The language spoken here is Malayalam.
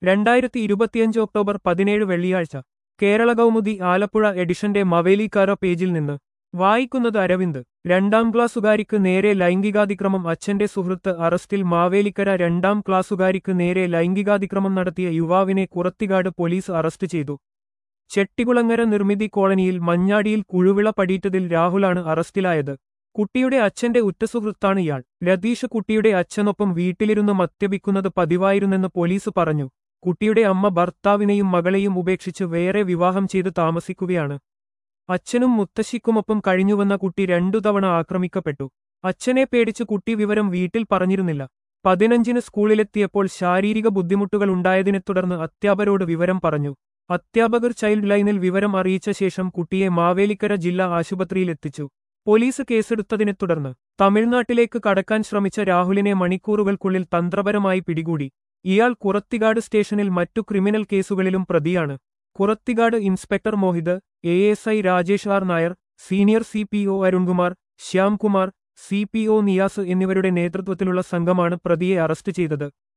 രണ്ടായിരത്തി ഇരുപത്തിയഞ്ച് ഒക്ടോബർ പതിനേഴ് വെള്ളിയാഴ്ച കേരള കൗമുദി ആലപ്പുഴ എഡിഷന്റെ മവേലിക്കാര പേജിൽ നിന്ന് വായിക്കുന്നത് അരവിന്ദ് രണ്ടാം ക്ലാസ്സുകാരിക്ക് നേരെ ലൈംഗികാതിക്രമം അച്ഛന്റെ സുഹൃത്ത് അറസ്റ്റിൽ മാവേലിക്കര രണ്ടാം ക്ലാസ്സുകാരിക്ക് നേരെ ലൈംഗികാതിക്രമം നടത്തിയ യുവാവിനെ കുറത്തിക്കാട് പോലീസ് അറസ്റ്റ് ചെയ്തു ചെട്ടികുളങ്ങര നിർമ്മിതി കോളനിയിൽ മഞ്ഞാടിയിൽ കുഴുവിള പടിയിട്ടതിൽ രാഹുലാണ് അറസ്റ്റിലായത് കുട്ടിയുടെ അച്ഛന്റെ ഉറ്റസുഹൃത്താണ് ഇയാൾ രതീഷ് കുട്ടിയുടെ അച്ഛനൊപ്പം വീട്ടിലിരുന്ന് മദ്യപിക്കുന്നത് പതിവായിരുന്നെന്ന് പോലീസ് പറഞ്ഞു കുട്ടിയുടെ അമ്മ ഭർത്താവിനെയും മകളെയും ഉപേക്ഷിച്ച് വേറെ വിവാഹം ചെയ്ത് താമസിക്കുകയാണ് അച്ഛനും മുത്തശ്ശിക്കുമൊപ്പം കഴിഞ്ഞുവന്ന കുട്ടി രണ്ടു തവണ ആക്രമിക്കപ്പെട്ടു അച്ഛനെ പേടിച്ച് കുട്ടി വിവരം വീട്ടിൽ പറഞ്ഞിരുന്നില്ല പതിനഞ്ചിന് സ്കൂളിലെത്തിയപ്പോൾ ശാരീരിക ബുദ്ധിമുട്ടുകൾ ഉണ്ടായതിനെ തുടർന്ന് അധ്യാപകരോട് വിവരം പറഞ്ഞു അധ്യാപകർ ചൈൽഡ് ലൈനിൽ വിവരം അറിയിച്ച ശേഷം കുട്ടിയെ മാവേലിക്കര ജില്ലാ ആശുപത്രിയിലെത്തിച്ചു പോലീസ് കേസെടുത്തതിനെ തുടർന്ന് തമിഴ്നാട്ടിലേക്ക് കടക്കാൻ ശ്രമിച്ച രാഹുലിനെ മണിക്കൂറുകൾക്കുള്ളിൽ തന്ത്രപരമായി പിടികൂടി ഇയാൾ കുറത്തിക്കാട് സ്റ്റേഷനിൽ മറ്റു ക്രിമിനൽ കേസുകളിലും പ്രതിയാണ് Kurathikad inspector Mohith A S I Rajesh R Nair senior C P O Arunkumar Shyamkumar C P O Niyas എന്നിവരുടെ നേതൃത്വത്തിലുള്ള സംഘമാണ് പ്രതിയെ അറസ്റ്റ് ചെയ്തത്